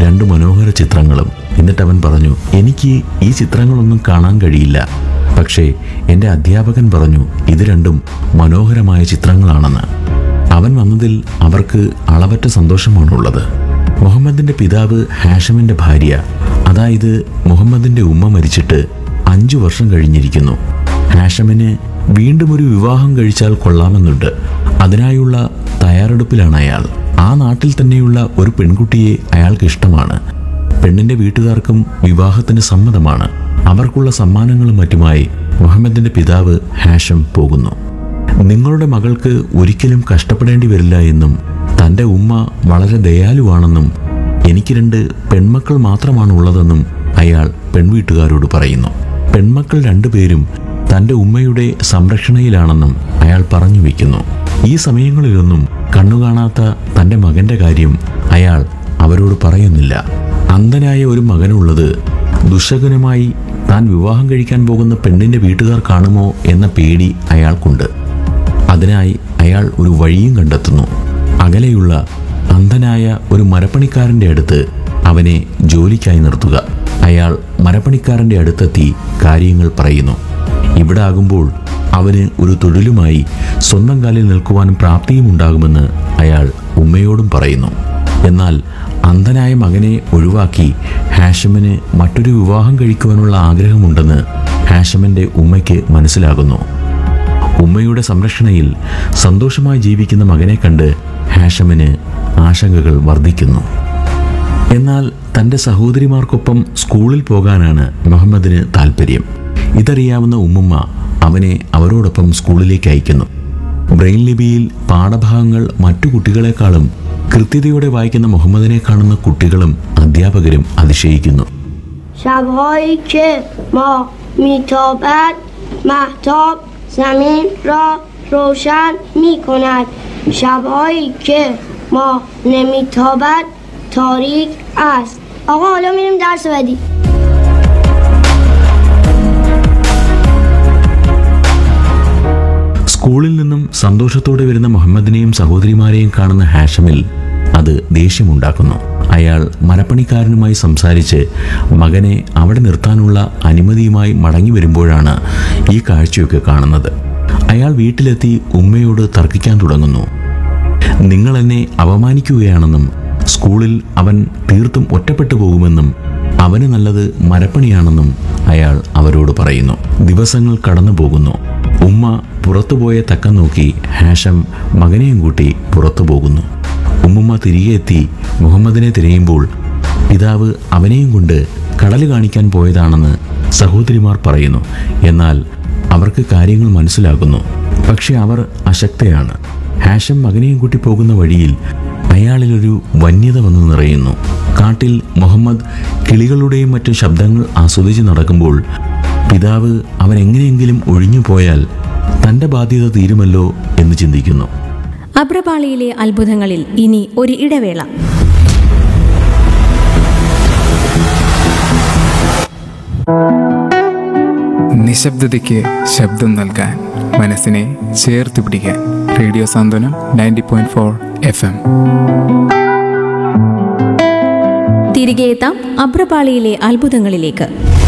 രണ്ട് മനോഹര ചിത്രങ്ങളും എന്നിട്ട് അവൻ പറഞ്ഞു എനിക്ക് ഈ ചിത്രങ്ങളൊന്നും കാണാൻ കഴിയില്ല പക്ഷേ എൻ്റെ അധ്യാപകൻ പറഞ്ഞു ഇത് രണ്ടും മനോഹരമായ ചിത്രങ്ങളാണെന്ന് അവൻ വന്നതിൽ അവർക്ക് അളവറ്റ സന്തോഷമാണുള്ളത് മുഹമ്മദിന്റെ പിതാവ് ഹാഷമിന്റെ ഭാര്യ അതായത് മുഹമ്മദിന്റെ ഉമ്മ മരിച്ചിട്ട് അഞ്ചു വർഷം കഴിഞ്ഞിരിക്കുന്നു ഹാഷമിന് വീണ്ടും ഒരു വിവാഹം കഴിച്ചാൽ കൊള്ളാമെന്നുണ്ട് അതിനായുള്ള തയ്യാറെടുപ്പിലാണ് അയാൾ ആ നാട്ടിൽ തന്നെയുള്ള ഒരു പെൺകുട്ടിയെ അയാൾക്ക് ഇഷ്ടമാണ് പെണ്ണിന്റെ വീട്ടുകാർക്കും വിവാഹത്തിന് സമ്മതമാണ് അവർക്കുള്ള സമ്മാനങ്ങളും മറ്റുമായി മുഹമ്മദിന്റെ പിതാവ് ഹാഷം പോകുന്നു നിങ്ങളുടെ മകൾക്ക് ഒരിക്കലും കഷ്ടപ്പെടേണ്ടി വരില്ല എന്നും തൻ്റെ ഉമ്മ വളരെ ദയാലുവാണെന്നും എനിക്ക് രണ്ട് പെൺമക്കൾ മാത്രമാണ് ഉള്ളതെന്നും അയാൾ പെൺവീട്ടുകാരോട് പറയുന്നു പെൺമക്കൾ രണ്ടുപേരും തൻ്റെ ഉമ്മയുടെ സംരക്ഷണയിലാണെന്നും അയാൾ പറഞ്ഞു വയ്ക്കുന്നു ഈ സമയങ്ങളിലൊന്നും കണ്ണുകാണാത്ത തൻ്റെ മകന്റെ കാര്യം അയാൾ അവരോട് പറയുന്നില്ല അന്ധനായ ഒരു മകനുള്ളത് ദുശകനുമായി താൻ വിവാഹം കഴിക്കാൻ പോകുന്ന പെണ്ണിന്റെ വീട്ടുകാർ കാണുമോ എന്ന പേടി അയാൾക്കുണ്ട് അതിനായി അയാൾ ഒരു വഴിയും കണ്ടെത്തുന്നു അകലെയുള്ള അന്ധനായ ഒരു മരപ്പണിക്കാരന്റെ അടുത്ത് അവനെ ജോലിക്കായി നിർത്തുക അയാൾ മരപ്പണിക്കാരന്റെ അടുത്തെത്തി കാര്യങ്ങൾ പറയുന്നു ഇവിടെ ആകുമ്പോൾ അവന് ഒരു തൊഴിലുമായി സ്വന്തം കാലിൽ നിൽക്കുവാനും പ്രാപ്തിയും ഉണ്ടാകുമെന്ന് അയാൾ ഉമ്മയോടും പറയുന്നു എന്നാൽ അന്ധനായ മകനെ ഒഴിവാക്കി ഹാഷമിന് മറ്റൊരു വിവാഹം കഴിക്കുവാനുള്ള ആഗ്രഹമുണ്ടെന്ന് ഹാഷമിന്റെ ഉമ്മയ്ക്ക് മനസ്സിലാകുന്നു ഉമ്മയുടെ സംരക്ഷണയിൽ സന്തോഷമായി ജീവിക്കുന്ന മകനെ കണ്ട് ഹാഷമിന് ആശങ്കകൾ വർദ്ധിക്കുന്നു എന്നാൽ തൻ്റെ സഹോദരിമാർക്കൊപ്പം സ്കൂളിൽ പോകാനാണ് മുഹമ്മദിന് താല്പര്യം ഇതറിയാവുന്ന ഉമ്മുമ്മ അവനെ അവരോടൊപ്പം സ്കൂളിലേക്ക് അയക്കുന്നു ബ്രെയിൻ ലിപിയിൽ പാഠഭാഗങ്ങൾ മറ്റു കുട്ടികളെക്കാളും കൃത്യതയോടെ വായിക്കുന്ന മുഹമ്മദിനെ കാണുന്ന കുട്ടികളും അധ്യാപകരും അതിശയിക്കുന്നു شبهایی که ما میتابد محتاب زمین را روشن می کند شبهایی که ما نمیتابد تاریک است آقا حالا میریم درس بعدی സ്കൂളിൽ നിന്നും സന്തോഷത്തോടെ വരുന്ന മുഹമ്മദിനെയും സഹോദരിമാരെയും കാണുന്ന ഹാഷമിൽ അത് ദേഷ്യമുണ്ടാക്കുന്നു അയാൾ മരപ്പണിക്കാരനുമായി സംസാരിച്ച് മകനെ അവിടെ നിർത്താനുള്ള അനുമതിയുമായി മടങ്ങി വരുമ്പോഴാണ് ഈ കാഴ്ചയൊക്കെ കാണുന്നത് അയാൾ വീട്ടിലെത്തി ഉമ്മയോട് തർക്കിക്കാൻ തുടങ്ങുന്നു നിങ്ങൾ എന്നെ അപമാനിക്കുകയാണെന്നും സ്കൂളിൽ അവൻ തീർത്തും ഒറ്റപ്പെട്ടു പോകുമെന്നും അവന് നല്ലത് മരപ്പണിയാണെന്നും അയാൾ അവരോട് പറയുന്നു ദിവസങ്ങൾ കടന്നു പോകുന്നു ഉമ്മ പുറത്തുപോയ തക്കം നോക്കി ഹാഷം മകനെയും കൂട്ടി പുറത്തു പോകുന്നു ഉമ്മുമ്മ തിരികെ എത്തി മുഹമ്മദിനെ തിരയുമ്പോൾ പിതാവ് അവനെയും കൊണ്ട് കടൽ കാണിക്കാൻ പോയതാണെന്ന് സഹോദരിമാർ പറയുന്നു എന്നാൽ അവർക്ക് കാര്യങ്ങൾ മനസ്സിലാകുന്നു പക്ഷെ അവർ അശക്തയാണ് ഹാഷം മകനെയും കൂട്ടി പോകുന്ന വഴിയിൽ അയാളിലൊരു വന്യത വന്ന് നിറയുന്നു കാട്ടിൽ മുഹമ്മദ് കിളികളുടെയും മറ്റു ശബ്ദങ്ങൾ ആസ്വദിച്ച് നടക്കുമ്പോൾ പിതാവ് അവൻ എങ്ങനെയെങ്കിലും ഒഴിഞ്ഞു പോയാൽ തൻ്റെ ബാധ്യത തീരുമല്ലോ എന്ന് ചിന്തിക്കുന്നു അബ്രപാളിയിലെ അത്ഭുതങ്ങളിൽ ഇനി ഒരു ഇടവേള നിശബ്ദതയ്ക്ക് ശബ്ദം നൽകാൻ മനസ്സിനെ ചേർത്ത് പിടിക്കാൻ radio Santhwanam ninety point four F M തിരികെ എത്താം അബ്രപാളിയിലെ അത്ഭുതങ്ങളിലേക്ക്